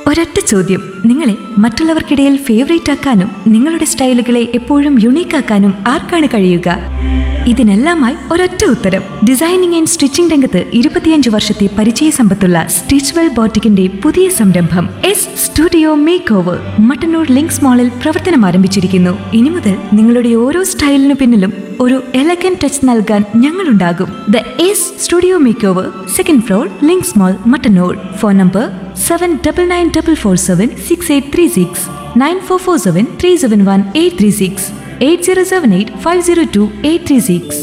ഒരൊറ്റ ചോദ്യം നിങ്ങളെ മറ്റുള്ളവർക്കിടയിൽ ഫേവറേറ്റ് ആക്കാനും നിങ്ങളുടെ സ്റ്റൈലുകളെ എപ്പോഴും യുണീക്ക് ആക്കാനും ആർക്കാണ് കഴിയുക ഇതിനെല്ലാമായി ഒരൊറ്റ ഉത്തരം ഡിസൈനിങ് ആൻഡ് സ്റ്റിച്ചിംഗ് രംഗത്ത് ഇരുപത്തിയഞ്ച് വർഷത്തെ പരിചയ സമ്പത്തുള്ള സ്റ്റിച്ച്വെൽ ബോട്ടിക്കിന്റെ പുതിയ സംരംഭം S studio makeover Mattannur links മാളിൽ പ്രവർത്തനം ആരംഭിച്ചിരിക്കുന്നു ഇനി മുതൽ നിങ്ങളുടെ ഓരോ സ്റ്റൈലിനു പിന്നിലും ഒരു എലഗൻ ടച്ച് നൽകാൻ ഞങ്ങളുണ്ടാകും the S studio makeover second floor links mall Mattannur phone number seven double nine double four seven six eight three six nine four four seven three seven one eight three six eight zero seven eight five zero two eight three six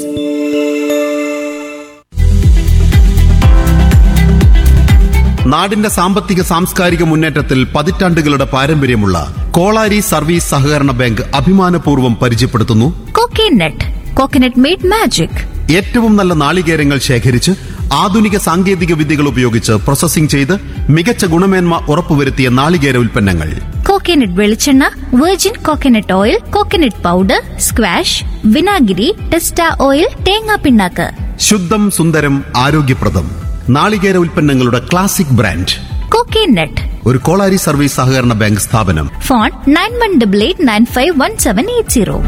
നാടിന്റെ സാമ്പത്തിക സാംസ്കാരിക മുന്നേറ്റത്തിൽ പതിറ്റാണ്ടുകളുടെ പാരമ്പര്യമുള്ള Kolari service സഹകരണ bank അഭിമാനപൂർവ്വം പരിചയപ്പെടുത്തുന്നു coconut coconut made magic ഏറ്റവും നല്ല നാളികേരങ്ങൾ ശേഖരിച്ച് ആധുനിക സാങ്കേതിക വിദ്യകൾ ഉപയോഗിച്ച് പ്രോസസ്സിംഗ് ചെയ്ത് മികച്ച ഗുണമേന്മ ഉറപ്പുവരുത്തിയ നാളികേര ഉൽപ്പന്നങ്ങൾ കോക്കനട്ട് വെളിച്ചെണ്ണ virgin coconut oil coconut powder squash വിനാഗിരി ടെസ്റ്റ ഓയിൽ തേങ്ങാ പിണ്ണാക്ക് ശുദ്ധം സുന്ദരം ആരോഗ്യപ്രദം നാളികേര ഉൽപ്പന്നങ്ങളുടെ ക്ലാസിക് ബ്രാൻഡ് കോക്കനട്ട് ഒരു കോളാരി സർവീസ് സഹകരണ ബാങ്ക് സ്ഥാപനം phone nine one double eight nine five one seven eight zero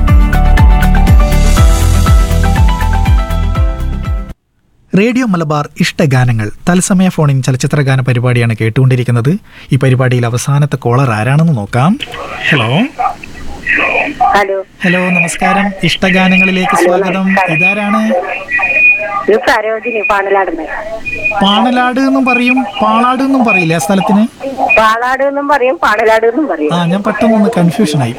radio Malabar ഇഷ്ടഗാനങ്ങൾ തത്സമയ ഫോണിൻ ചലച്ചിത്ര ഗാന പരിപാടിയാണ് കേട്ടുകൊണ്ടിരിക്കുന്നത് ഈ പരിപാടിയിൽ അവസാനത്തെ കോളർ ആരാണെന്ന് നോക്കാം ഹലോ ഹലോ ഹലോ നമസ്കാരം ഇഷ്ടഗാനങ്ങളിലേക്ക് സ്വാഗതം ഇതാരാണ് ഇത് സരോജിനി പാണലാടുന്ന് പാണലാട് എന്നും പറയും പാളാട് എന്നും പറയില്ലേ ആ സ്ഥലത്തിന് പാളാട് എന്നും പറയും പാണലാട് എന്നും പറയും ആ ഞാൻ പെട്ടെന്നൊന്ന് കൺഫ്യൂഷനായി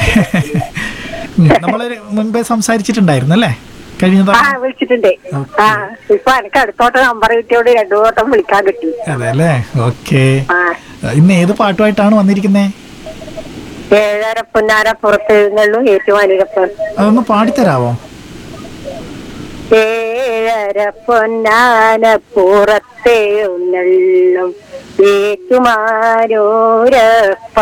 നമ്മൾ മുൻപേ സംസാരിച്ചിട്ടുണ്ടായിരുന്നു അല്ലേ കഴിഞ്ഞ ആ തവണ വിളിച്ചിട്ടുണ്ട് ആ ഇപ്പൊ എനിക്ക് അടുത്തോട്ട് നമ്പർ കിട്ടിയോട് രണ്ടു വട്ടം വിളിക്കാൻ കിട്ടി അതെ അല്ലേ ഓക്കെ ആ ഇന്ന് ഏത് പാട്ടുമായിട്ടാണ് വന്നിരിക്കുന്നത് ഏഴര പൊന്നാര പുറത്ത് എഴുന്നള്ളു ഏറ്റുമാനൂരപ്പൻ അതൊന്ന് പാടിത്തരാവോ ഏഴര പൊന്നാന പുറത്തെഴുന്നള്ളും ഏറ്റുമാനൂരപ്പ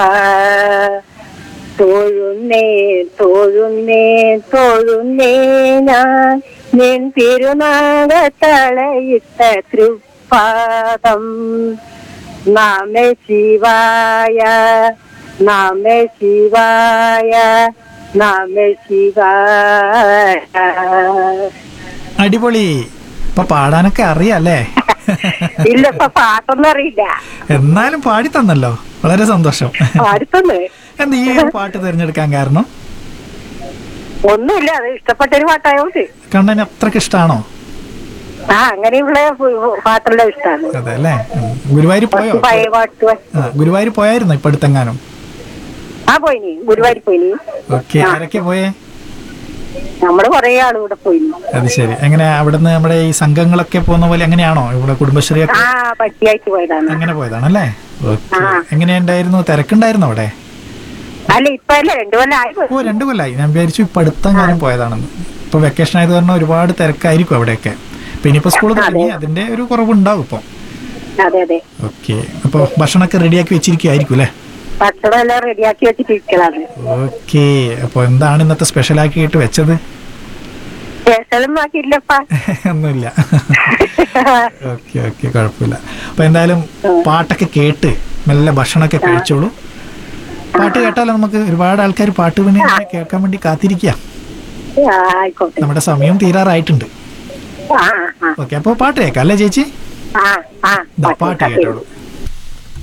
തൊഴുന്നേ തൊഴുന്നേ തൊഴുന്നേ ഞാൻ നിൻ തിരുനാഗത്തളയിട്ട തൃപ്പാദം നാമ ശിവായ നാമ ശിവായ നാമ ശിവായ അടിപൊളി ഇപ്പൊ പാടാനൊക്കെ അറിയാല്ലേ ഇല്ല ഇപ്പൊ പാട്ടൊന്നും അറിയില്ല എന്നാലും പാടി തന്നല്ലോ വളരെ സന്തോഷം പാടിത്തന്ന് എന്താ ഈ ഒരു പാട്ട് തിരഞ്ഞെടുക്കാൻ കാരണം ഒന്നുമില്ല അത് ഇഷ്ടപ്പെട്ടൊരു പാട്ടായോണ്ട് കണ്ണന് അത്രക്ക് ഇഷ്ടാണോ ആ അങ്ങനെയുള്ള പാട്ടെല്ലാം ഇഷ്ടമാണ് അതെ അല്ലേ ഉം. ഗുരുവായൂർ പോയോ പഴയ പാട്ട് ആ ഗുരുവായൂർ പോയായിരുന്നോ ഇപ്പൊ അടുത്തെങ്ങാനും ആ പോയിനി ഗുരുവായൂർ പോയിനി ഓക്കെ ആരൊക്കെ പോയേ നമ്മള് കൊറേ ആള് കൂടെ പോയിനി അത് ശരി എങ്ങനെ അവിടുന്ന് നമ്മുടെ ഈ സംഘങ്ങളൊക്കെ പോകുന്ന പോലെ എങ്ങനെയാണോ ഇവിടെ കുടുംബശ്രീ ഒക്കെ ആ പട്ടിയായിട്ട് പോയതാണ് അങ്ങനെ പോയതാണല്ലേ ഓക്കെ ആ. എങ്ങനെയുണ്ടായിരുന്നു തിരക്കുണ്ടായിരുന്നു അവിടെ അല്ല ഇപ്പൊ അല്ല രണ്ടു കൊല്ലം ആയി പോയി. ഓ രണ്ടു കൊല്ലായി ഞാൻ വിചാരിച്ചു ഇപ്പൊ അടുത്തെങ്ങാനും പോയതാണെന്ന് ഇപ്പൊ വെക്കേഷൻ ആയത് കാരണം ഒരുപാട് തിരക്കായിരിക്കും അവിടെയൊക്കെ പിന്നെ ഇനിയിപ്പോ സ്കൂൾ തുടങ്ങി അതിന്റെ ഒരു കുറവുണ്ടാവും ഇപ്പൊ അതെ അതെ ഓക്കെ അപ്പൊ ഭക്ഷണമൊക്കെ റെഡിയാക്കി വെച്ചിരിക്കുമായിരിക്കും അല്ലേ ഭക്ഷണം എല്ലാം റെഡിയാക്കി വെച്ചിട്ടിരിക്കലാണ് ഓക്കെ അപ്പൊ എന്താണ് ഇന്നത്തെ സ്പെഷ്യൽ ആക്കിയിട്ട് വെച്ചത് ശേഷം ആക്കിയില്ലപ്പാ ഒന്നുമില്ല ഓക്കെ ഓക്കെ കുഴപ്പമില്ല അപ്പൊ എന്തായാലും പാട്ടൊക്കെ കേട്ട് മെല്ലെ ഭക്ഷണമൊക്കെ കഴിച്ചോളൂ പാട്ട് കേട്ടാലോ നമുക്ക് ഒരുപാട് ആൾക്കാർ പാട്ട് പിന്നെ ഇങ്ങനെ കേൾക്കാൻ വേണ്ടി കാത്തിരിക്കാം ആ, ആയിക്കോട്ടെ നമ്മുടെ സമയം തീരാറായിട്ടുണ്ട് ആ ആ ഓക്കെ അപ്പൊ പാട്ട് കേൾക്കാം അല്ലേ ചേച്ചി ആ ആ ദാ പാട്ട് കേട്ടോളൂ